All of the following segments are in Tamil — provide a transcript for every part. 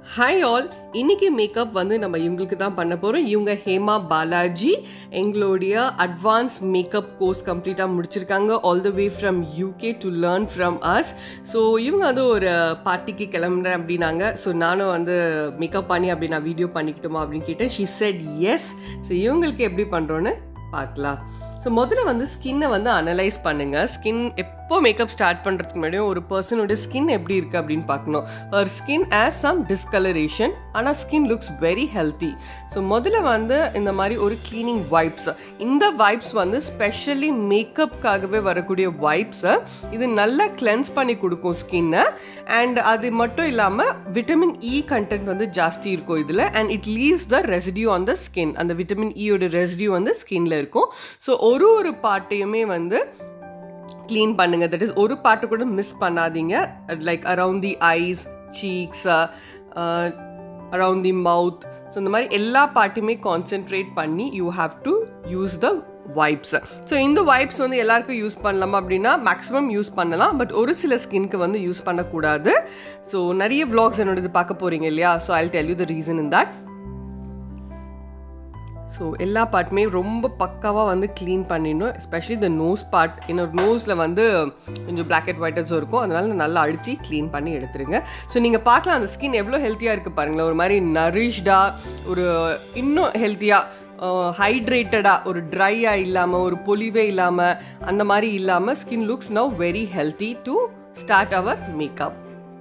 ஹாய் ஆல் இன்னைக்கு மேக்கப் வந்து நம்ம இவங்களுக்கு தான் பண்ண போகிறோம் இவங்க ஹேமா பாலாஜி எங்களுடைய அட்வான்ஸ் மேக்கப் கோர்ஸ் கம்ப்ளீட்டாக முடிச்சிருக்காங்க all the way from UK to learn from us so இவங்க வந்து ஒரு பார்ட்டிக்கு கிளம்புறேன் அப்படின்னாங்க ஸோ நானும் வந்து மேக்கப் பண்ணி அப்படி நான் வீடியோ பண்ணிக்கிட்டோமா அப்படின்னு கேட்டேன் ஷி செட் எஸ் ஸோ இவங்களுக்கு எப்படி பண்ணுறோன்னு பார்க்கலாம் ஸோ முதல்ல வந்து ஸ்கின்னை வந்து அனலைஸ் பண்ணுங்கள் ஸ்கின் எப்போ மேக்கப் ஸ்டார்ட் பண்ணுறதுக்கு முன்னாடியும் ஒரு பர்சனோட ஸ்கின் எப்படி இருக்குது அப்படின்னு பார்க்கணும் ஒரு ஸ்கின் ஆஸ் சம் டிஸ்கலரேஷன் ஆனால் skin looks very healthy so முதல்ல வந்து இந்த மாதிரி ஒரு க்ளீனிங் வைப்ஸ் இந்த வைப்ஸ் வந்து ஸ்பெஷலி மேக்கப்புக்காகவே வரக்கூடிய வைப்ஸை இது நல்லா கிளென்ஸ் பண்ணி கொடுக்கும் ஸ்கின்னை அண்ட் அது மட்டும் இல்லாமல் விட்டமின் இ கண்டென்ட் வந்து ஜாஸ்தி இருக்கும் இதில் and it leaves the residue on the skin அந்த விட்டமின் இயோட ரெசிடியூ வந்து ஸ்கின்ல இருக்கும் ஸோ ஒரு ஒரு பாட்டையுமே வந்து க்ளீன் பண்ணுங்க தட் இஸ் ஒரு பாட்டு கூட மிஸ் பண்ணாதீங்க like around the eyes cheeks around the mouth so இந்த மாதிரி எல்லா பாட்டுமே கான்சென்ட்ரேட் பண்ணி you have to use the wipes so இந்த வைப்ஸ் வந்து எல்லாருக்கும் யூஸ் பண்ணலாமா அப்படின்னா மேக்ஸிமம் யூஸ் பண்ணலாம் பட் ஒரு சில ஸ்கின்க்கு வந்து யூஸ் பண்ணக்கூடாது ஸோ நிறைய vlogs என்னோட இது பார்க்க போகிறீங்க இல்லையா so I tell you the reason in that so எல்லா பார்ட்டுமே ரொம்ப பக்காவாக வந்து க்ளீன் பண்ணிடணும் எஸ்பெஷலி இந்த நோஸ் பார்ட் என்னோட நோஸில் வந்து கொஞ்சம் பிளாக் அண்ட் ஒயிட்டர்ஸும் இருக்கும் அதனால நல்லா அழுத்தி க்ளீன் பண்ணி எடுத்துருங்க ஸோ நீங்கள் பார்க்கலாம் அந்த ஸ்கின் எவ்வளோ ஹெல்த்தியாக இருக்குது பாருங்களேன் ஒரு மாதிரி நரிஷ்டாக ஒரு இன்னும் ஹெல்த்தியாக ஹைட்ரேட்டடாக ஒரு ட்ரையாக இல்லாமல் ஒரு பொலிவே இல்லாமல் அந்த மாதிரி இல்லாமல் skin looks now very healthy to start our makeup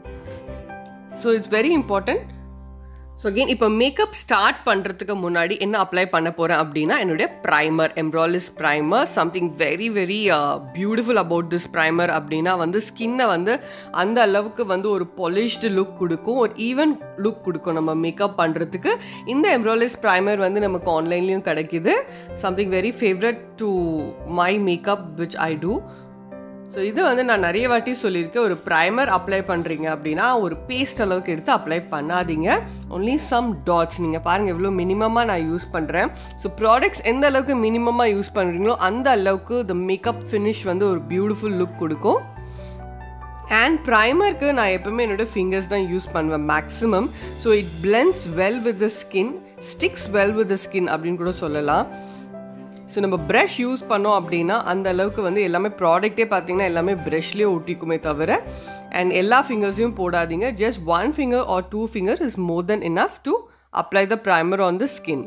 so it's very important so again இப்போ மேக்கப் ஸ்டார்ட் பண்ணுறதுக்கு முன்னாடி என்ன அப்ளை பண்ண போகிறேன் அப்படின்னா என்னுடைய primer Embryolisse primer something very very beautiful about this primer அப்படின்னா வந்து ஸ்கின்னை வந்து அந்த அளவுக்கு வந்து ஒரு பொலிஷ்டு லுக் கொடுக்கும் ஒரு ஈவன் லுக் கொடுக்கும் நம்ம மேக்கப் பண்ணுறதுக்கு இந்த எம்ப்ராலிஸ் ப்ரைமர் வந்து நமக்கு ஆன்லைன்லேயும் கிடைக்குது something very favourite to my makeup which I do so இது வந்து நான் நிறைய வாட்டி சொல்லியிருக்கேன் ஒரு ப்ரைமர் அப்ளை பண்ணுறீங்க அப்படின்னா ஒரு பேஸ்ட் அளவுக்கு எடுத்து அப்ளை பண்ணாதீங்க ஒன்லி சம் டாட்ஸ் நீங்கள் பாருங்கள் எவ்வளோ மினிமமாக நான் யூஸ் பண்ணுறேன் ஸோ ப்ராடக்ட்ஸ் எந்த அளவுக்கு மினிமமாக யூஸ் பண்ணுறீங்களோ அந்த அளவுக்கு த மேக்கப் ஃபினிஷ் வந்து ஒரு பியூட்டிஃபுல் லுக் கொடுக்கும் அண்ட் ப்ரைமருக்கு நான் எப்பவுமே என்னோடய ஃபிங்கர்ஸ் தான் யூஸ் பண்ணுவேன் maximum so it blends well with the skin sticks well with the skin அப்படின்னு கூட சொல்லலாம் ஸோ நம்ம ப்ரஷ் யூஸ் பண்ணோம் அப்படின்னா அந்த அளவுக்கு வந்து எல்லாமே ப்ராடக்ட்டே பார்த்தீங்கன்னா எல்லாமே ப்ரஷ்லேயே ஒட்டிக்குமே தவிர அண்ட் எல்லா ஃபிங்கர்ஸையும் போடாதீங்க just one finger or two finger is more than enough to apply the primer on the skin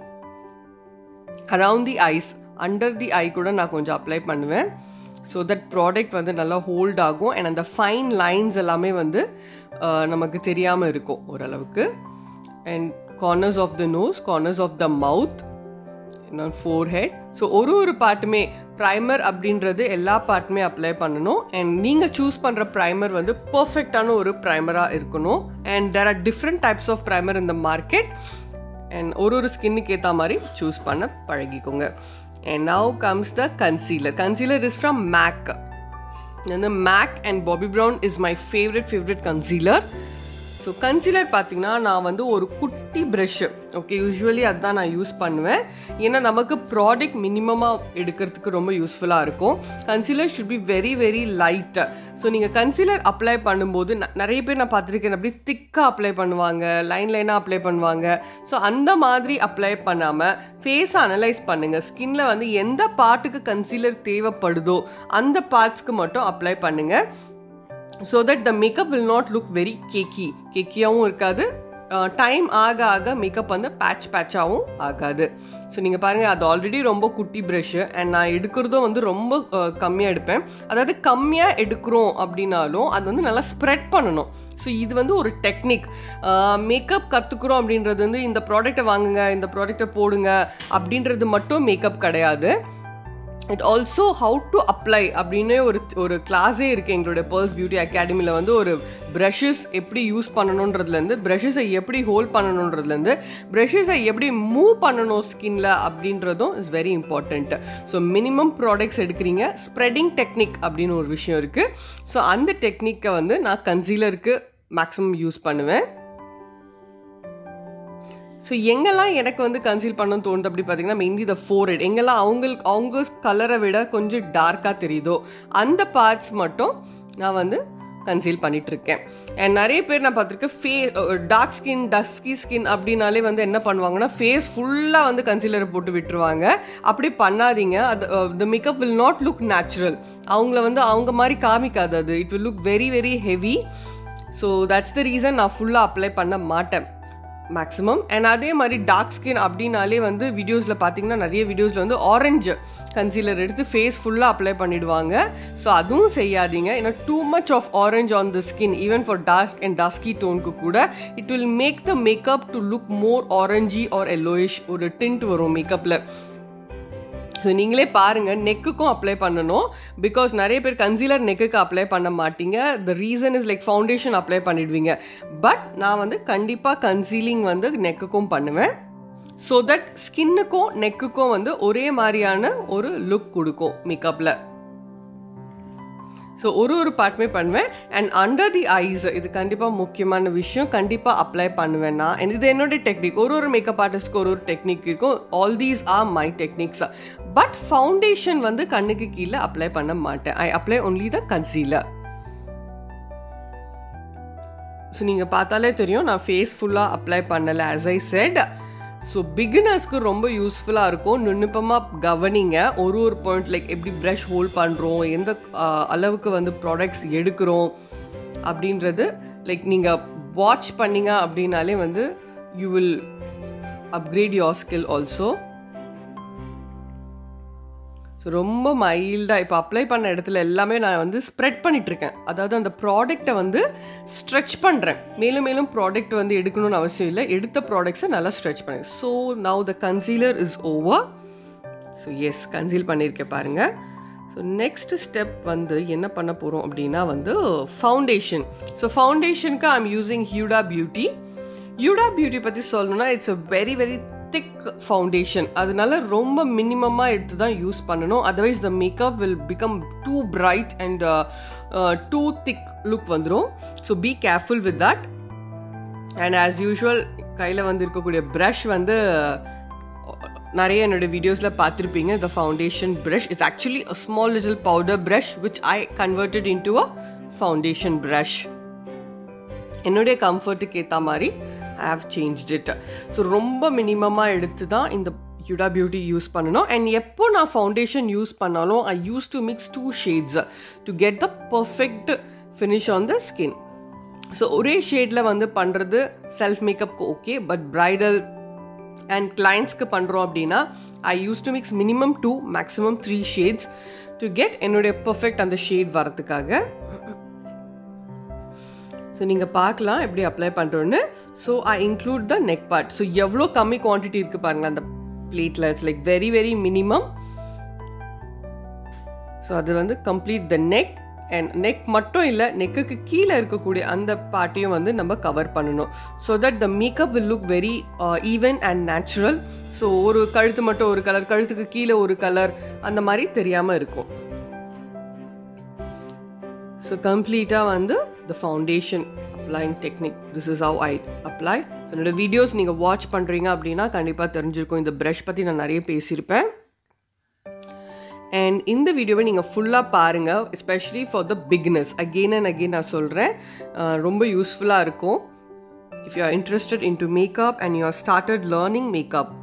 around the eyes under the eye கூட நான் கொஞ்சம் அப்ளை பண்ணுவேன் ஸோ தட் ப்ராடக்ட் வந்து நல்லா ஹோல்ட் ஆகும் அண்ட் அந்த ஃபைன் லைன்ஸ் எல்லாமே வந்து நமக்கு தெரியாமல் இருக்கும் ஓரளவுக்கு and corners of the nose corners of the mouth இன்னொன்று ஃபோர் ஹெட் ஸோ ஒரு ஒரு பாட்டுமே ப்ரைமர் அப்படின்றது எல்லா பாட்டுமே அப்ளை பண்ணணும் அண்ட் நீங்கள் சூஸ் பண்ணுற ப்ரைமர் வந்து பர்ஃபெக்டான ஒரு ப்ரைமராக இருக்கணும் and there are different types of primer இந்த மார்க்கெட் அண்ட் ஒரு ஒரு ஸ்கின்னுக்கு ஏற்ற மாதிரி சூஸ் பண்ண பழகிக்கோங்க and now comes the concealer concealer is from MAC வந்து MAC and Bobbi Brown is my favourite favourite concealer so concealer பார்த்தீங்கன்னா நான் வந்து ஒரு குட்டி ப்ரஷ்ஷு ஓகே யூஸ்வலி அதுதான் நான் யூஸ் பண்ணுவேன் ஏன்னா நமக்கு ப்ராடக்ட் மினிமமாக எடுக்கிறதுக்கு ரொம்ப யூஸ்ஃபுல்லாக இருக்கும் concealer should be very very light so நீங்கள் கன்சீலர் அப்ளை பண்ணும்போது நிறைய பேர் நான் பார்த்துருக்கேன் அப்படி திக்காக அப்ளை பண்ணுவாங்க லைன் லைனாக அப்ளை பண்ணுவாங்க ஸோ அந்த மாதிரி அப்ளை பண்ணாமல் ஃபேஸை அனலைஸ் பண்ணுங்கள் ஸ்கின்ல வந்து எந்த பார்ட்டுக்கு கன்சீலர் தேவைப்படுதோ அந்த பார்ட்ஸ்க்கு மட்டும் அப்ளை பண்ணுங்கள் so that the makeup will not look very cakey கேக்கியாகவும் இருக்காது டைம் ஆக ஆக மேக்கப் வந்து பேட்ச் பேட்சாகவும் ஆகாது ஸோ நீங்கள் பாருங்கள் அது ஆல்ரெடி ரொம்ப குட்டி ப்ரஷ்ஷு அண்ட் நான் எடுக்கிறதும் வந்து ரொம்ப கம்மியாக எடுப்பேன் அதாவது கம்மியாக எடுக்கிறோம் அப்படின்னாலும் அது வந்து நல்லா ஸ்ப்ரெட் பண்ணணும் ஸோ இது வந்து ஒரு டெக்னிக் மேக்கப் கற்றுக்குறோம் அப்படின்றது வந்து இந்த ப்ராடக்டை வாங்குங்க இந்த ப்ராடக்டை போடுங்க அப்படின்றது மட்டும் மேக்கப் கிடையாது it also how to apply அப்படின்னு ஒரு ஒரு கிளாஸே இருக்குது எங்களோட பேர்ஸ் பியூட்டி அகாடமியில் வந்து ஒரு ப்ரஷஸ் எப்படி யூஸ் பண்ணணுன்றதுலேருந்து ப்ரஷஸை எப்படி ஹோல்ட் பண்ணணுன்றதுலேருந்து ப்ரஷஸை எப்படி மூவ் பண்ணணும் ஸ்கின்ல அப்படின்றதும் is very important so minimum products எடுக்கிறீங்க ஸ்ப்ரெடிங் டெக்னிக் அப்படின்னு ஒரு விஷயம் இருக்குது ஸோ அந்த டெக்னிக்கை வந்து நான் கன்சீலருக்கு மேக்ஸிமம் யூஸ் பண்ணுவேன் ஸோ எங்கெல்லாம் எனக்கு வந்து கன்சீல் பண்ணணும்னு தோணுது அப்படி பார்த்தீங்கன்னா மெயின்லி த ஃபோர்ஹெட் எங்கெல்லாம் அவங்களுக்கு அவங்க கலரை விட கொஞ்சம் டார்க்காக தெரியுதோ அந்த பார்ட்ஸ் மட்டும் நான் வந்து கன்சீல் பண்ணிட்டு இருக்கேன் அண்ட் நிறைய பேர் நான் பார்த்துருக்கேன் ஃபே டார்க் ஸ்கின் டஸ்கி ஸ்கின் அப்படின்னாலே வந்து என்ன பண்ணுவாங்கன்னா ஃபேஸ் ஃபுல்லாக வந்து கன்சீலரை போட்டு விட்டுருவாங்க அப்படி பண்ணாதீங்க அது the makeup will not look natural அவங்கள வந்து அவங்க மாதிரி காமிக்காது அது it will look very very heavy so that's the reason நான் ஃபுல்லாக அப்ளை பண்ண மாட்டேன் மேக்ஸிமம் அண்ட் அதே மாதிரி டார்க் ஸ்கின் அப்படின்னாலே வந்து வீடியோஸில் பார்த்தீங்கன்னா நிறைய வீடியோஸில் வந்து ஆரஞ்சு கன்சீலர் எடுத்து ஃபேஸ் ஃபுல்லாக அப்ளை பண்ணிடுவாங்க ஸோ அதுவும் செய்யாதீங்க ஏன்னா too much of orange on the skin even for dark and dusky டோனுக்கு கூட it will make the makeup to look more orangey or yellowish ஒரு டிண்ட் வரும் மேக்கப்பில் ஸோ நீங்களே பாருங்கள் நெக்குக்கும் அப்ளை பண்ணணும் பிகாஸ் நிறைய பேர் கன்சீலர் நெக்குக்கு அப்ளை பண்ண மாட்டீங்க the reason is like foundation apply பண்ணிடுவீங்க பட் நான் வந்து கண்டிப்பாக கன்சீலிங் வந்து நெக்குக்கும் பண்ணுவேன் ஸோ தட் ஸ்கின்னுக்கும் நெக்குக்கும் வந்து ஒரே மாதிரியான ஒரு லுக் கொடுக்கும் மேக்கப்பில் ஸோ ஒரு ஒரு பார்ட்டுமே பண்ணுவேன் அண்ட் அண்டர் தி ஐஸ் இது கண்டிப்பாக முக்கியமான விஷயம் கண்டிப்பாக அப்ளை பண்ணுவேன் நான் and இது என்னோட டெக்னிக் ஒரு ஒரு மேக்கப் ஆர்டிஸ்ட்க்கு ஒரு ஒரு டெக்னிக் இருக்கும் all these are my techniques but foundation வந்து கண்ணுக்கு கீழே அப்ளை பண்ண மாட்டேன் I apply only the concealer so நீங்கள் பார்த்தாலே தெரியும் நான் ஃபேஸ் ஃபுல்லாக அப்ளை பண்ணலை as ஐ செட் ஸோ பிகினர்ஸ்க்கு ரொம்ப யூஸ்ஃபுல்லாக இருக்கும் நுண்ணுப்பமாக கவனிங்க ஒரு ஒரு பாயிண்ட் லைக் எப்படி ப்ரஷ் ஹோல்ட் பண்ணுறோம் எந்த ஆஹ், அளவுக்கு வந்து ப்ராடக்ட்ஸ் எடுக்கிறோம் அப்படின்றது லைக் நீங்கள் வாட்ச் பண்ணீங்க அப்படின்னாலே வந்து you will upgrade your skill also so ரொம்ப மைல்டாக இப்போ அப்ளை பண்ண இடத்துல எல்லாமே நான் வந்து ஸ்ப்ரெட் பண்ணிகிட்ருக்கேன் அதாவது அந்த ப்ராடக்டை வந்து ஸ்ட்ரெச் பண்ணுறேன் மேலும் மேலும் ப்ராடக்ட் வந்து எடுக்கணும்னு அவசியம் இல்லை எடுத்த ப்ராடக்ட்ஸை நல்லா ஸ்ட்ரெச் பண்ணேன் so now the concealer is over so yes conceal பண்ணியிருக்கேன் பாருங்கள் ஸோ நெக்ஸ்ட் ஸ்டெப் வந்து என்ன பண்ண போகிறோம் அப்படின்னா வந்து ஃபவுண்டேஷன் ஸோ ஃபவுண்டேஷனுக்கு I am using Huda Beauty Huda Beauty பற்றி சொல்லணும்னா it's a very very thick foundation அதனால ரொம்ப மினிமமாக எடுத்து தான் யூஸ் பண்ணணும் otherwise the makeup will become too bright and too thick look வந்துடும் so be careful with that and as usual கையில் வந்து இருக்கக்கூடிய ப்ரஷ் வந்து நிறைய என்னோட வீடியோஸில் பார்த்துருப்பீங்க the foundation brush it's actually a small little powder brush which I converted in to a foundation brush என்னுடைய கம்ஃபர்ட்டுக்கு ஏற்ற மாதிரி I have change it so ரொம்ப மினிமமாக எடுத்து தான் இந்த யுடா பியூட்டி யூஸ் பண்ணணும் அண்ட் எப்போ நான் ஃபவுண்டேஷன் யூஸ் பண்ணாலும் I use to mix two shades to get the perfect finish on the skin so ஒரே ஷேடில் வந்து பண்ணுறது செல்ஃப் மேக்கப்க்கு ஓகே பட் ப்ரைடல் அண்ட் கிளைண்ட்ஸ்க்கு பண்ணுறோம் அப்படின்னா I use to mix minimum two maximum three shades to get என்னுடைய பர்ஃபெக்ட் அந்த ஷேட் வரதுக்காக ஸோ நீங்கள் பார்க்கலாம் எப்படி அப்ளை பண்ணுறோன்னு so I include the neck part so எவ்வளோ கம்மி குவான்டிட்டி இருக்குது பாருங்கள் அந்த பிளேட்டில் it's like very very minimum so அது வந்து complete the neck and neck மட்டும் இல்லை நெக்குக்கு கீழே இருக்கக்கூடிய அந்த பார்ட்டையும் வந்து நம்ம கவர் பண்ணணும் so that the makeup will look very even and natural so ஒரு கழுத்து மட்டும் ஒரு கலர் கழுத்துக்கு கீழே ஒரு கலர் அந்த மாதிரி தெரியாமல் இருக்கும் ஸோ கம்ப்ளீட்டாக வந்து the foundation applying technique this is how I apply என்னோட வீடியோஸ் நீங்கள் வாட்ச் பண்ணுறீங்க அப்படின்னா கண்டிப்பாக தெரிஞ்சிருக்கும் இந்த ப்ரஷ் பற்றி நான் நிறைய பேசியிருப்பேன் அண்ட் இந்த வீடியோவை நீங்கள் ஃபுல்லாக பாருங்கள் especially for the beginners again and again நான் சொல்கிறேன் ரொம்ப யூஸ்ஃபுல்லாக இருக்கும் if you are interested in to makeup and you are started learning makeup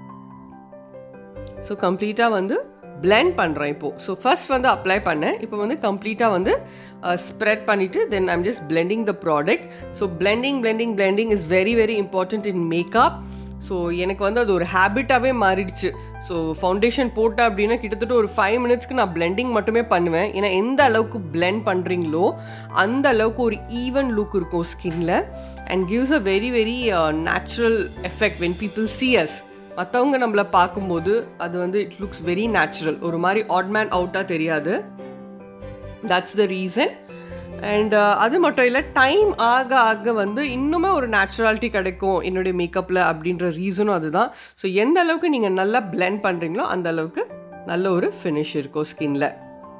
so கம்ப்ளீட்டாக வந்து blend பண்ணுறேன் இப்போது ஸோ ஃபர்ஸ்ட் வந்து அப்ளை பண்ணேன் இப்போ வந்து கம்ப்ளீட்டாக வந்து ஸ்ப்ரெட் பண்ணிவிட்டு then I'm just blending the product so blending blending blending is very very important in makeup so எனக்கு வந்து அது ஒரு ஹேபிட்டாகவே மாறிடுச்சு ஸோ ஃபவுண்டேஷன் போட்டேன் அப்படின்னா கிட்டத்தட்ட ஒரு ஃபைவ் மினிட்ஸ்க்கு நான் blending மட்டுமே பண்ணுவேன் ஏன்னா எந்த அளவுக்கு blend பண்ணுறீங்களோ அந்த அளவுக்கு ஒரு ஈவன் லுக் இருக்கும் ஸ்கின்ல and gives a very very natural effect when people see us மற்றவங்க நம்மளை பார்க்கும்போது அது வந்து இட் லுக்ஸ் வெரி நேச்சுரல் ஒரு மாதிரி ஆட்மேன் அவுட்டாக தெரியாது தட்ஸ் த ரீசன் அண்ட் அது மட்டும் இல்லை டைம் ஆக ஆக வந்து இன்னுமே ஒரு நேச்சுராலிட்டி கிடைக்கும் என்னுடைய மேக்கப்பில் அப்படின்ற ரீசனும் அதுதான் ஸோ எந்த அளவுக்கு நீங்கள் நல்லா blend பண்ணுறீங்களோ அந்த அளவுக்கு நல்ல ஒரு ஃபினிஷ் இருக்கும் ஸ்கின்ல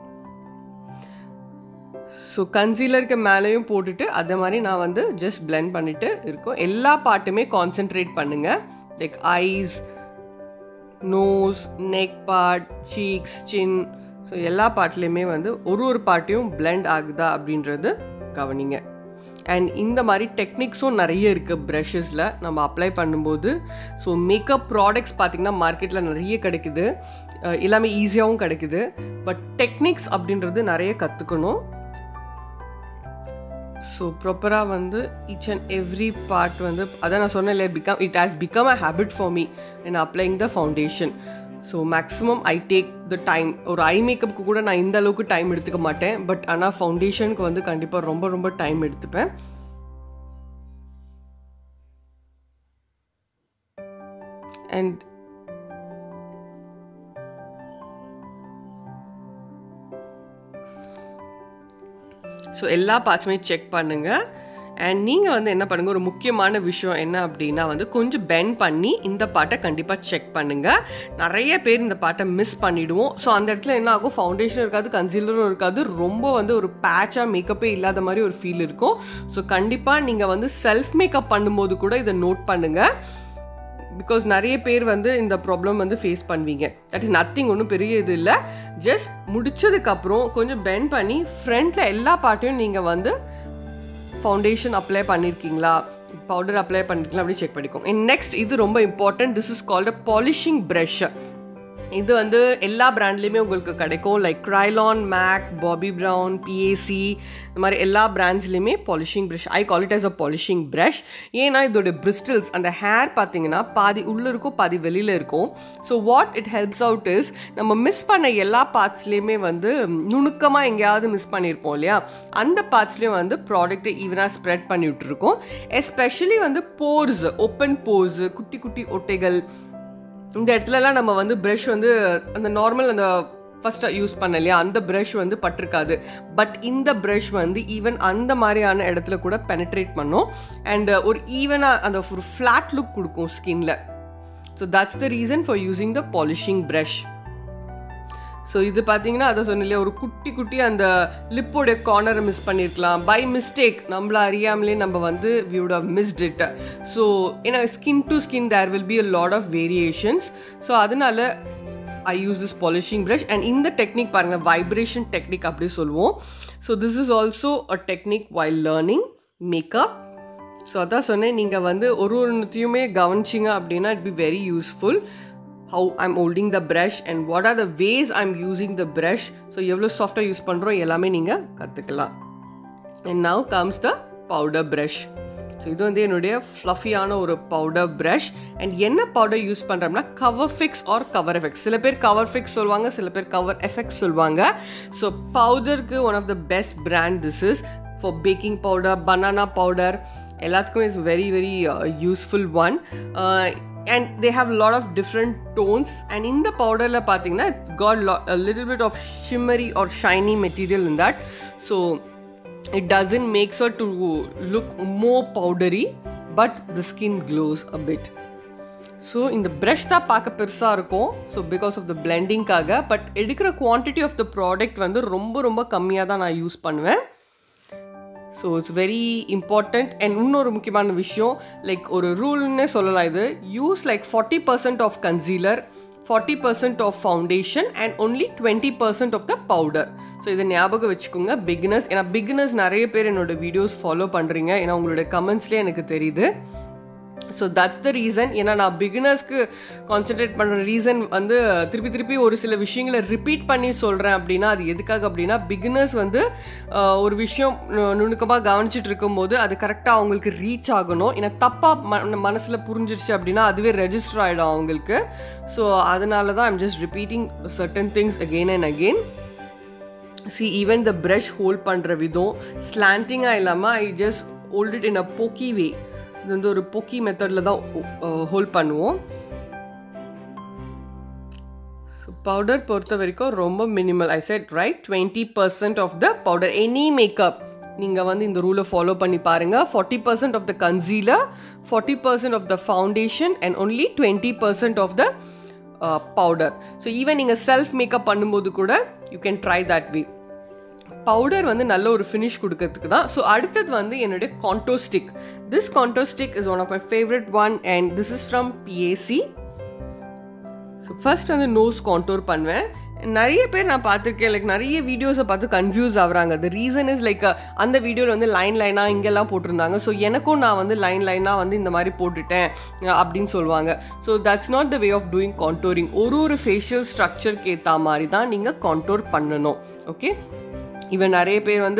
ஸோ கன்சீலருக்கு மேலேயும் போட்டுட்டு அதே மாதிரி நான் வந்து ஜஸ்ட் blend பண்ணிட்டு இருக்கோம் எல்லா பாட்டுமே கான்சென்ட்ரேட் பண்ணுங்கள் like eyes nose neck part cheeks chin so எல்லா பார்ட்லேயுமே வந்து ஒரு ஒரு பார்ட்டையும் blend ஆகுதா அப்படின்றது கவனிங்க அண்ட் இந்த மாதிரி டெக்னிக்ஸும் நிறைய இருக்குது ப்ரஷஸில் நம்ம அப்ளை பண்ணும்போது ஸோ மேக்கப் ப்ராடக்ட்ஸ் பார்த்திங்கன்னா மார்க்கெட்டில் நிறைய கிடைக்குது அஹ் எல்லாமே ஈஸியாகவும் கிடைக்குது பட் டெக்னிக்ஸ் அப்படின்றது நிறைய கற்றுக்கணும் ஸோ ப்ராப்பராக வந்து ஈச் அண்ட் எவ்ரி பார்ட் வந்து அதான் நான் சொன்னேன் இல்லையா become it has become a habit for me in applying the foundation so maximum I take the time ஒரு ஐ மேக்கப்புக்கு கூட நான் இந்த அளவுக்கு டைம் எடுத்துக்க மாட்டேன் பட் ஆனால் ஃபவுண்டேஷனுக்கு வந்து கண்டிப்பாக ரொம்ப ரொம்ப டைம் எடுத்துப்பேன் அண்ட் ஸோ எல்லா பார்ட்ஸுமே செக் பண்ணுங்கள் அண்ட் நீங்கள் வந்து என்ன பண்ணுங்கள் ஒரு முக்கியமான விஷயம் என்ன அப்படின்னா வந்து கொஞ்சம் பெண்ட் பண்ணி இந்த பாட்டை கண்டிப்பாக செக் பண்ணுங்கள் நிறைய பேர் இந்த பாட்டை மிஸ் பண்ணிவிடுவோம் ஸோ அந்த இடத்துல என்ன ஆகும் ஃபவுண்டேஷன் இருக்காது கன்சீலரும் இருக்காது ரொம்ப வந்து ஒரு பேட்சாக மேக்கப்பே இல்லாத மாதிரி ஒரு ஃபீல் இருக்கும் ஸோ கண்டிப்பாக நீங்கள் வந்து செல்ஃப் மேக்கப் பண்ணும்போது கூட இதை நோட் பண்ணுங்கள் பிகாஸ் நிறைய பேர் வந்து இந்த ப்ராப்ளம் வந்து ஃபேஸ் பண்ணுவீங்க தட் இஸ் நத்திங் ஒன்றும் பெரிய இது இல்லை ஜஸ்ட் முடிச்சதுக்கப்புறம் கொஞ்சம் பெண்ட் பண்ணி ஃப்ரண்ட்டில் எல்லா பார்ட்டையும் நீங்கள் வந்து ஃபவுண்டேஷன் அப்ளை பண்ணியிருக்கீங்களா பவுடர் அப்ளை பண்ணிருக்கீங்களா அப்படி செக் பண்ணிக்கோங்க நெக்ஸ்ட் இது ரொம்ப important this is called a polishing brush இது வந்து எல்லா பிராண்ட்லேயுமே உங்களுக்கு கிடைக்கும் like Kryolan MAC Bobbi Brown PAC இந்த மாதிரி எல்லா பிராண்ட்ஸ்லேயுமே polishing brush I call it as a polishing brush ஏன்னா இதோட பிரிஸ்டல்ஸ் அந்த ஹேர் பார்த்தீங்கன்னா பாதி உள்ளே இருக்கும் பாதி வெளியில் இருக்கும் so what it helps out is நம்ம மிஸ் பண்ண எல்லா பார்ட்ஸ்லேயுமே வந்து நுணுக்கமாக எங்கேயாவது மிஸ் பண்ணியிருப்போம் இல்லையா அந்த பார்ட்ஸ்லேயும் வந்து ப்ராடக்ட்டை ஈவனாக ஸ்ப்ரெட் பண்ணி விட்டுருக்கோம் எஸ்பெஷலி வந்து போர்ஸ் ஓப்பன் போர்ஸ் குட்டி குட்டி ஒட்டைகள் இந்த இடத்துலலாம் நம்ம வந்து ப்ரஷ் வந்து அந்த நார்மல் அந்த ஃபஸ்ட்டாக யூஸ் பண்ண இல்லையா அந்த ப்ரஷ் வந்து பட்டிருக்காது பட் இந்த ப்ரஷ் வந்து ஈவன் அந்த மாதிரியான இடத்துல கூட பெனட்ரேட் பண்ணும் அண்ட் ஒரு ஈவனாக அந்த ஒரு ஃப்ளாட் லுக் கொடுக்கும் ஸ்கின்ல so that's the reason for using the polishing brush so இது பார்த்தீங்கன்னா அதை சொன்ன இல்லையா ஒரு குட்டி குட்டி அந்த லிப்போட கார்னரை மிஸ் பண்ணியிருக்கலாம் பை மிஸ்டேக் நம்மள அறியாமலே நம்ம வந்து we'd have missed it so ஏன்னா skin to skin there will be a lot of variations so அதனால I use this polishing brush and இந்த டெக்னிக் பாருங்கள் வைப்ரேஷன் டெக்னிக் அப்படி சொல்லுவோம் so this is also a technique while learning makeup so அதான் சொன்னேன் நீங்கள் வந்து ஒரு ஒன்றுத்தையுமே கவனிச்சிங்க அப்படின்னா it be very useful how I'm holding the brush and what are the ways I'm using the brush so எவ்வளோ சாஃப்டாக யூஸ் பண்ணுறோம் எல்லாமே நீங்கள் கற்றுக்கலாம் and now comes the powder brush so இது வந்து என்னுடைய ஃப்ளஃபியான ஒரு பவுடர் ப்ரஷ் அண்ட் என்ன பவுடர் யூஸ் பண்ணுறோம்னா cover fix or cover effects சில பேர் கவர் ஃபிக்ஸ் சொல்லுவாங்க சில பேர் கவர் எஃபெக்ட்ஸ் சொல்லுவாங்க ஸோ பவுடருக்கு one of the best brand this is for baking powder banana powder எல்லாத்துக்கும் is very very useful one and they have lot of different tones and இந்த பவுடரில் பார்த்தீங்கன்னா it's got little bit of shimmery or shiny material in that so it doesn't makes uh to look more powdery but the skin glows a bit so இந்த ப்ரஷ் தான் பார்க்க பெருசாக இருக்கும் so because of the பிளெண்டிங்காக but எடுக்கிற குவான்டிட்டி ஆஃப் த ப்ராடக்ட் வந்து ரொம்ப ரொம்ப கம்மியாக தான் நான் யூஸ் பண்ணுவேன் so it's very important and இன்னொரு முக்கியமான விஷயம் லைக் ஒரு ரூல்னே சொல்லலாம் இது use like forty percent of concealer forty percent of foundation and only twenty percent of the powder so இதை ஞாபகம் வச்சுக்கோங்க பிகினர்ஸ் ஏன்னா பிகினர்ஸ் நிறைய பேர் என்னோட வீடியோஸ் ஃபாலோ பண்ணுறீங்க ஏன்னா உங்களோட கமெண்ட்ஸ்லேயே எனக்கு தெரியுது ஸோ தட்ஸ் த ரீசன் ஏன்னா நான் பிகினர்ஸ்க்கு கான்சென்ட்ரேட் பண்ணுற ரீசன் வந்து திருப்பி திருப்பி ஒரு சில விஷயங்களை ரிப்பீட் பண்ணி சொல்கிறேன் அப்படின்னா அது எதுக்காக அப்படின்னா பிகினர்ஸ் வந்து ஒரு விஷயம் நுணுக்கமாக கவனிச்சிட்டு இருக்கும்போது அது கரெக்டாக அவங்களுக்கு ரீச் ஆகணும் ஏன்னா தப்பாக ம மனசில் புரிஞ்சிருச்சு அப்படின்னா அதுவே ரெஜிஸ்டர் ஆகிடும் அவங்களுக்கு ஸோ அதனால தான் I'm just repeating certain things again and again see even the brush hold பண்ணுற விதம் ஸ்லாண்டிங்காக இல்லாமல் I just hold it in a pokey way இது வந்து ஒரு பொக்கி மெத்தடில் தான் ஹோல்ட் பண்ணுவோம் ஸோ பவுடர் பொறுத்த வரைக்கும் ரொம்ப minimal I set right twenty percent of the powder any makeup நீங்கள் வந்து இந்த ரூலை ஃபாலோ பண்ணி பாருங்கள் forty percent of the concealer forty percent of the foundation and only twenty percent of the powder so even நீங்கள் செல்ஃப் மேக்கப் பண்ணும்போது கூட you can try that way powder வந்து நல்ல ஒரு ஃபினிஷ் கொடுக்கறதுக்கு தான் ஸோ அடுத்தது வந்து என்னுடைய contour stick this contour stick is one of my favourite one and this is from PAC so first வந்து நோஸ் கான்டோர் பண்ணுவேன் நிறைய பேர் நான் பார்த்துருக்கேன் லைக் நிறைய வீடியோஸை பார்த்து கன்ஃபியூஸ் ஆகுறாங்க த ரீசன் இஸ் லைக் அந்த வீடியோவில் வந்து லைன் லைனாக இங்கெல்லாம் போட்டிருந்தாங்க ஸோ எனக்கும் நான் வந்து லைன் லைனாக வந்து இந்த மாதிரி போட்டுட்டேன் அஹ் அப்படின்னு சொல்லுவாங்க so that's not the way of doing contouring ஒரு ஒரு ஃபேஷியல் ஸ்ட்ரக்சருக்கு ஏற்ற மாதிரி தான் நீங்கள் கான்டோர் பண்ணணும் ஓகே இவன் நிறைய பேர் வந்து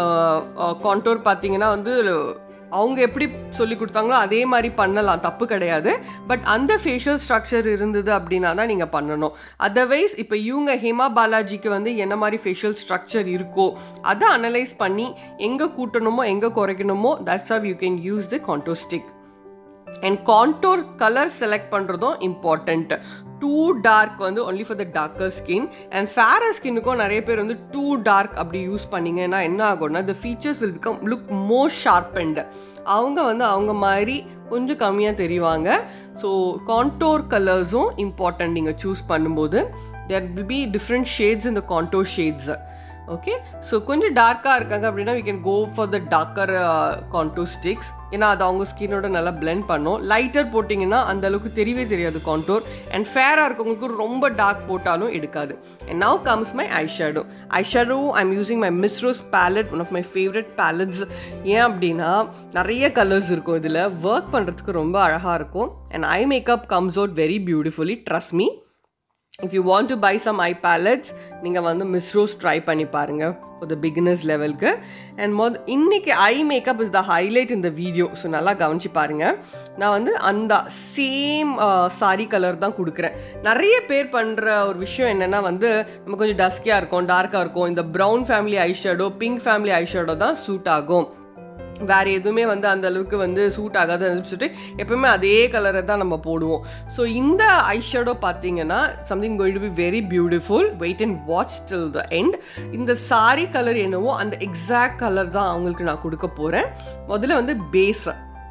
கான்டோர் பார்த்தீங்கன்னா வந்து அவங்க எப்படி சொல்லி கொடுத்தாங்களோ அதே மாதிரி பண்ணலாம் தப்பு கிடையாது பட் அந்த ஃபேஷியல் ஸ்ட்ரக்சர் இருந்தது அப்படின்னா தான் நீங்கள் பண்ணணும் அதர்வைஸ் இப்போ இவங்க ஹேமா பாலாஜிக்கு வந்து என்ன மாதிரி ஃபேஷியல் ஸ்ட்ரக்சர் இருக்கோ அதை அனலைஸ் பண்ணி எங்கே கூட்டணுமோ எங்கே குறைக்கணுமோ that's of you can use the contour stick and contour colour select பண்ணுறதும் இம்பார்ட்டண்ட் டூ டார்க் வந்து only for the darker skin and fairer ஸ்கின்னுக்கும் நிறைய பேர் வந்து டூ டார்க் அப்படி யூஸ் பண்ணீங்கன்னா என்ன ஆகும்னா the features will become look more sharpened அவங்க வந்து அவங்க மாதிரி கொஞ்சம் கம்மியாக தெரிவாங்க ஸோ கான்டோர் கலர்ஸும் இம்பார்ட்டன்ட் நீங்கள் சூஸ் பண்ணும்போது there will be different shades இந்த கான்டோர் ஷேட்ஸ் ஓகே ஸோ கொஞ்சம் டார்க்காக இருக்காங்க அப்படின்னா we can go for the darker uh, contour sticks ஏன்னா அது அவங்க ஸ்கின்னோட நல்லா blend பண்ணும் லைட்டர் போட்டிங்கன்னா அந்த அளவுக்கு தெரியவே தெரியாது கான்டோர் அண்ட் ஃபேராக இருக்கவங்களுக்கு ரொம்ப டார்க் போட்டாலும் எடுக்காது and now comes my eye shadow eye shadow I am using my Miss Rose palette one of my favourite palettes ஏன் அப்படின்னா நிறைய கலர்ஸ் இருக்கும் இதில் ஒர்க் பண்ணுறதுக்கு ரொம்ப அழகாக இருக்கும் and eye makeup comes out very beautifully trust me if you want to buy some eye palettes நீங்கள் வந்து மிஸ்ரோஸ் ட்ரை பண்ணி பாருங்கள் ஃபார் த பிகினர்ஸ் லெவலுக்கு அண்ட் மொத் இன்னைக்கு eye makeup is the highlight இந்த வீடியோ ஸோ நல்லா கவனிச்சு பாருங்கள் நான் வந்து அந்த சேம் சாரி கலர் தான் கொடுக்குறேன் நிறைய பேர் பண்ணுற ஒரு விஷயம் என்னென்னா வந்து நம்ம கொஞ்சம் டஸ்கியாக இருக்கும் டார்க்காக இருக்கும் இந்த brown family eyeshadow pink family eyeshadow தான் சூட் ஆகும் வேறு எதுவுமே வந்து அந்த அளவுக்கு வந்து சூட் ஆகாது சொல்லிட்டு எப்பவுமே அதே கலரை தான் நம்ம போடுவோம் ஸோ இந்த ஐஷேடோ பார்த்தீங்கன்னா something going to be very beautiful wait and watch till the end இந்த சாரி கலர் என்னவோ அந்த எக்ஸாக்ட் கலர் தான் அவங்களுக்கு நான் கொடுக்க போகிறேன் முதல்ல வந்து பேஸ்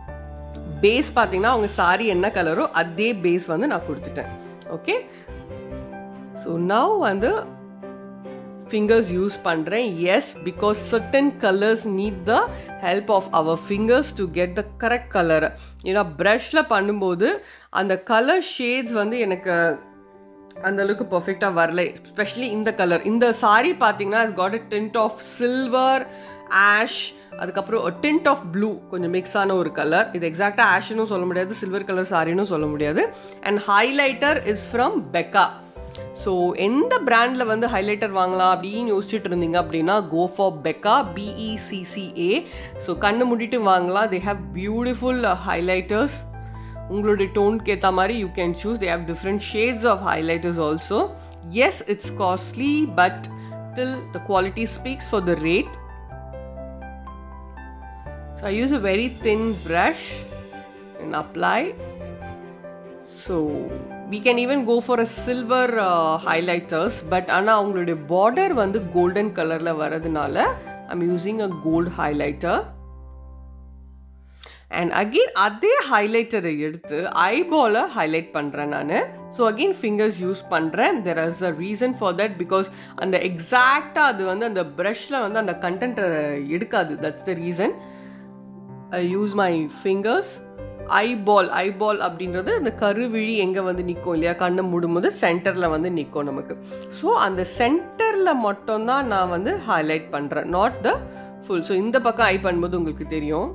பேஸ் பார்த்தீங்கன்னா அவங்க சாரி என்ன கலரோ அதே பேஸ் வந்து நான் கொடுத்துட்டேன் ஓகே ஸோ நவ் வந்து ஃபிங்கர்ஸ் யூஸ் பண்ணுறேன் yes because certain colours need the help of our fingers to get the correct colour ஏன்னா ப்ரஷில் பண்ணும்போது அந்த கலர் ஷேட்ஸ் வந்து எனக்கு அந்த அளவுக்கு பர்ஃபெக்டாக வரல ஸ்பெஷலி இந்த கலர் இந்த சாரி பார்த்தீங்கன்னா is got a tint of silver ash அதுக்கப்புறம் டிண்ட் ஆஃப் ப்ளூ கொஞ்சம் மிக்ஸ் ஆன ஒரு கலர் இது எக்ஸாக்டாக ஆஷ்னும் சொல்ல முடியாது சில்வர் கலர் சாரினும் சொல்ல முடியாது and highlighter is from Becca so எந்த பிராண்டில் வந்து ஹைலைட்டர் வாங்கலாம் அப்படின்னு யோசிச்சுட்டு இருந்தீங்க அப்படின்னா கோ ஃபார் பெக்கா பிஇசிசிஏ ஸோ கண்ணு மூடிட்டு வாங்கலாம் தே ஹாவ் பியூட்டிஃபுல் ஹைலைட்டர்ஸ் உங்களுடைய டோனுக்கு ஏற்ற மாதிரி you can choose they have different shades of highlighters also yes it's costly but till the quality speaks for the rate so I use a very thin brush and apply so we can even go for a silver uh, highlighters but ஆனால் அவங்களுடைய பார்டர் வந்து கோல்டன் கலரில் வரதுனால I'm using a gold highlighter and again அதே ஹைலைட்டரை எடுத்து ஐபாலை ஹைலைட் பண்ணுறேன் நான் ஸோ அகெயின் ஃபிங்கர்ஸ் யூஸ் பண்ணுறேன் there is a reason for that because அந்த எக்ஸாக்டாக அது வந்து அந்த ப்ரஷில் வந்து அந்த கண்டென்ட்டை எடுக்காது that's the reason I use my fingers eyeball eyeball அப்படின்றது அந்த கருவிழி எங்கே வந்து நிற்கும் இல்லையா கண்ணை மூடும்போது சென்டரில் வந்து நிற்கும் நமக்கு ஸோ அந்த சென்டரில் மட்டும்தான் நான் வந்து ஹைலைட் பண்ணுறேன் நாட் த ஃபுல் ஸோ இந்த பக்கம் ஐ பண்ணும்போது உங்களுக்கு தெரியும்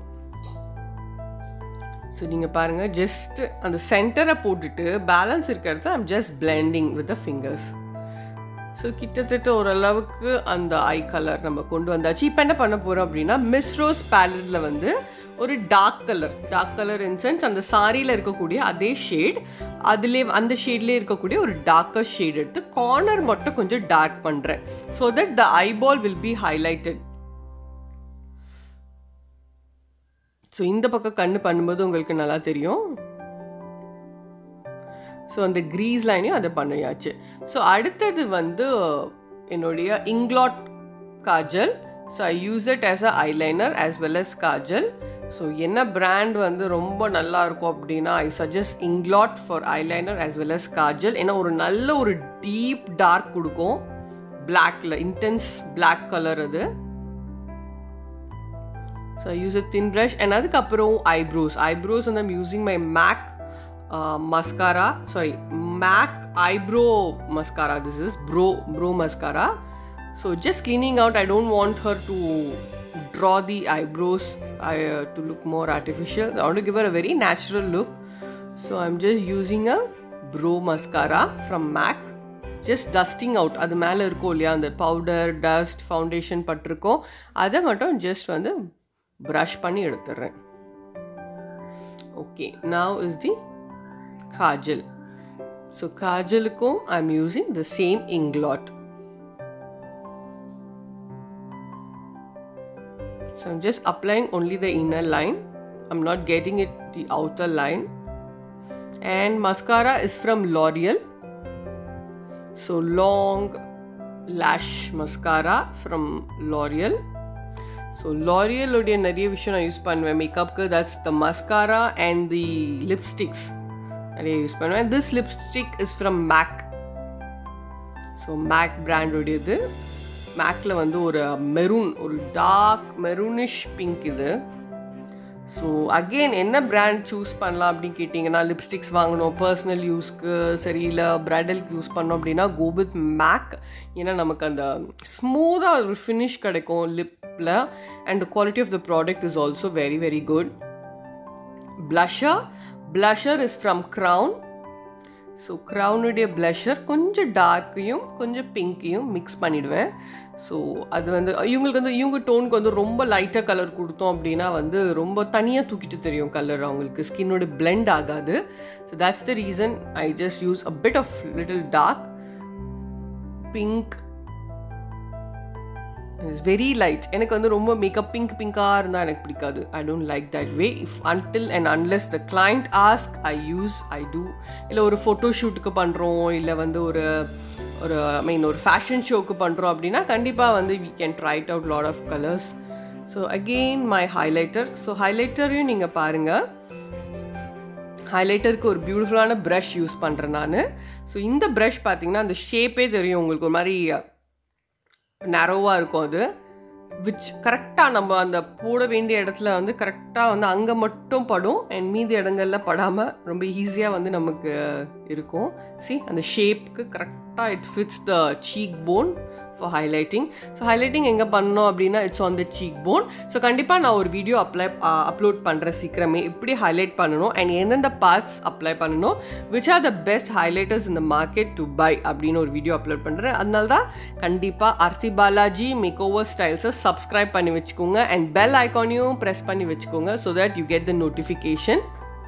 ஸோ நீங்கள் பாருங்கள் ஜஸ்ட் அந்த சென்டரை போட்டுட்டு பேலன்ஸ் இருக்க இடத்துல I'm just blending with the fingers so கிட்டத்தட்ட ஓரளவுக்கு அந்த ஐ கலர் நம்ம கொண்டு வந்தாச்சு இப்போ என்ன பண்ண போகிறோம் அப்படின்னா மிஸ்ரோஸ் பேலட்டில் வந்து ஒரு dark colour dark colour in sense அந்த சாரியில் இருக்கக்கூடிய அதே ஷேட் அதிலே அந்த ஷேட்லேயே இருக்கக்கூடிய ஒரு டார்க்கர் ஷேட் எடுத்து கார்னர் மட்டும் கொஞ்சம் டார்க் பண்ணுறேன் so that the eyeball will be highlighted so இந்த பக்கம் கண்ணு பண்ணும்போது உங்களுக்கு நல்லா தெரியும் ஸோ அந்த க்ரீஸ் லைனையும் அதை பண்ணியாச்சு ஸோ அடுத்தது வந்து என்னுடைய Inglot kajal so I use it as a eyeliner as well as kajal so என்ன பிராண்ட் வந்து ரொம்ப நல்லா இருக்கும் அப்படின்னா I suggest Inglot for eyeliner as well as kajal ஏன்னா ஒரு நல்ல ஒரு டீப் டார்க் கொடுக்கும் பிளாக்ல இன்டென்ஸ் பிளாக் கலர் அது so I use a thin brush and அதுக்கப்புறம் ஐப்ரோஸ் ஐப்ரோஸ் வந்து I'm using my MAC mascara sorry MAC eyebrow mascara this is bro bro mascara so just cleaning out i don't want her to draw the eyebrows I, uh, to look more artificial i want to give her a very natural look so i'm just using a bro mascara from mac just dusting out அது மேலே இருக்கும் இல்லையா அந்த பவுடர் டஸ்ட் ஃபவுண்டேஷன் பட்டிருக்கோம் அதை மட்டும் ஜஸ்ட் வந்து ப்ரஷ் பண்ணி எடுத்துடுறேன் okay now is the kajal so காஜலுக்கும் I am using the same Inglot So I'm just applying only the inner line. I'm not getting it the outer line. And mascara is from L'Oreal. So long lash mascara from L'Oreal. So லாரியலுடைய நிறைய விஷயம் நான் யூஸ் பண்ணுவேன் மேக்கப்புக்கு that's the mascara and the lipsticks நிறைய யூஸ் பண்ணுவேன் this lipstick is from MAC so MAC பிராண்டுடையது மேக்கில் வந்து ஒரு மெரூன் ஒரு டார்க் மெரூனிஷ் பிங்க் இது ஸோ அகெயின் என்ன பிராண்ட் சூஸ் பண்ணலாம் அப்படின்னு கேட்டிங்கன்னா லிப்ஸ்டிக்ஸ் வாங்கணும் பர்சனல் யூஸ்க்கு சரி இல்லை ப்ரைடலுக்கு யூஸ் பண்ணோம் அப்படின்னா கோ வித் மேக் ஏன்னா நமக்கு அந்த ஸ்மூத்தாக ஒரு ஃபினிஷ் கிடைக்கும் லிப்பில் and quality of the product is also very very good blusher blusher is from Crown so க்ரௌனுடைய ப்ளஷர் கொஞ்சம் டார்க்கையும் கொஞ்சம் பிங்க்கையும் மிக்ஸ் பண்ணிவிடுவேன் ஸோ அது வந்து இவங்களுக்கு வந்து இவங்க டோனுக்கு வந்து ரொம்ப லைட்டாக கலர் கொடுத்தோம் அப்படின்னா வந்து ரொம்ப தனியாக தூக்கிட்டு தெரியும் கலர் அவங்களுக்கு ஸ்கின்னோட பிளெண்ட் ஆகாது so that's the reason I just use a bit of little dark pink it's very light எனக்கு வந்து ரொம்ப மேக்கப் பிங்க் பிங்காக இருந்தால் எனக்கு பிடிக்காது I don't like that way if until and unless the client ask I use I do இல்லை ஒரு ஃபோட்டோ ஷூட்டுக்கு பண்ணுறோம் இல்லை வந்து ஒரு ஒரு ஐ மீன் ஒரு ஃபேஷன் ஷோக்கு பண்ணுறோம் அப்படின்னா கண்டிப்பாக வந்து we can try it out lot of colours so again my highlighter so ஹைலைட்டரையும் நீங்கள் பாருங்கள் ஹைலைட்டருக்கு ஒரு பியூட்டிஃபுல்லான ப்ரஷ் யூஸ் பண்ணுறேன் நான் ஸோ இந்த ப்ரஷ் பார்த்தீங்கன்னா அந்த ஷேப்பே தெரியும் உங்களுக்கு ஒரு மாதிரி நரோவாக இருக்கும் அது விச் கரெக்டாக நம்ம அந்த போட வேண்டிய இடத்துல வந்து கரெக்டாக வந்து அங்கே மட்டும் படும் அண்ட் மீதி இடங்கள்ல படாமல் ரொம்ப ஈஸியாக வந்து நமக்கு இருக்கும் சி அந்த ஷேப்புக்கு கரெக்டாக it fits the cheek bone for highlighting so highlighting எங்கே பண்ணோம் அப்படின்னா it's on the cheek bone so கண்டிப்பாக நான் ஒரு வீடியோ அப்ளை அப்லோட் பண்ணுறேன் சீக்கிரமே எப்படி ஹைலைட் பண்ணணும் அண்ட் எந்தெந்த பார்ட்ஸ் அப்ளை பண்ணணும் which are the best highlighters இந்த மார்க்கெட் டு பை அப்படின்னு ஒரு வீடியோ அப்லோட் பண்ணுறேன் அதனால தான் கண்டிப்பாக ஆர்த்தி பாலாஜி மேக் ஓவர் ஸ்டைல்ஸை சப்ஸ்கிரைப் பண்ணி வச்சுக்கோங்க அண்ட் பெல் ஐக்கானையும் ப்ரெஸ் பண்ணி வச்சுக்கோங்க so that you get the notification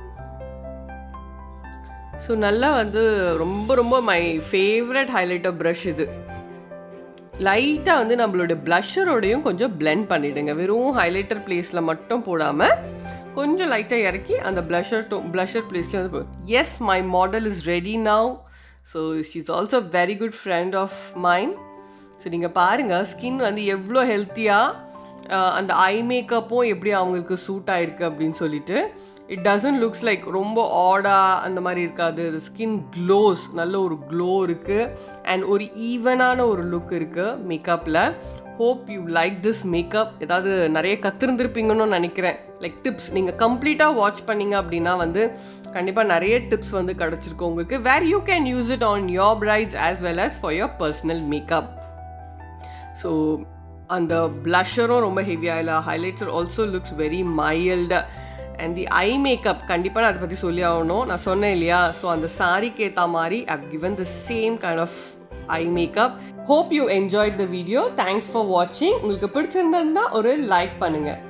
so நல்லா வந்து ரொம்ப ரொம்ப மை ஃபேவரட் ஹைலைட்டர் ப்ரஷ் இது லைட்டாக வந்து நம்மளோட ப்ளஷரோடையும் கொஞ்சம் பிளெண்ட் பண்ணிவிடுங்க வெறும் ஹைலைட்டர் பிளேஸில் மட்டும் போடாமல் கொஞ்சம் லைட்டாக இறக்கி அந்த ப்ளஷர் டோ ப்ளஷர் பிளேஸில் வந்து yes my model is ready now so she is also very good friend of mind so நீங்கள் பாருங்கள் ஸ்கின் வந்து எவ்வளோ ஹெல்த்தியாக அந்த ஐ மேக்கப்பும் எப்படி அவங்களுக்கு சூட் ஆயிருக்கு அப்படின்னு சொல்லிட்டு இட் டசன்ட் லுக்ஸ் லைக் ரொம்ப ஆடாக அந்த மாதிரி இருக்காது ஸ்கின் க்ளோஸ் நல்ல ஒரு க்ளோ இருக்குது அண்ட் ஒரு ஈவனான ஒரு லுக் இருக்குது மேக்கப்பில் hope you like this makeup ஏதாவது நிறைய கற்றுருந்துருப்பீங்கன்னு நினைக்கிறேன் லைக் டிப்ஸ் நீங்கள் கம்ப்ளீட்டாக வாட்ச் பண்ணீங்க அப்படின்னா வந்து கண்டிப்பாக நிறைய டிப்ஸ் வந்து கிடச்சிருக்கும் உங்களுக்கு where you can use it on your brides as well as for your personal makeup so அந்த ப்ளஷரும் ரொம்ப ஹெவியாக இல்லை highlighter also looks very mild and the eye makeup கண்டிப்பாக நான் அதை பற்றி சொல்லி ஆகணும் நான் சொன்னேன் இல்லையா ஸோ அந்த சாரிக்கு ஏற்ற மாதிரி I've given the same kind of eye makeup hope you enjoyed the video thanks for வாட்சிங் உங்களுக்கு பிடிச்சிருந்ததுன்னா ஒரு லைக் பண்ணுங்கள்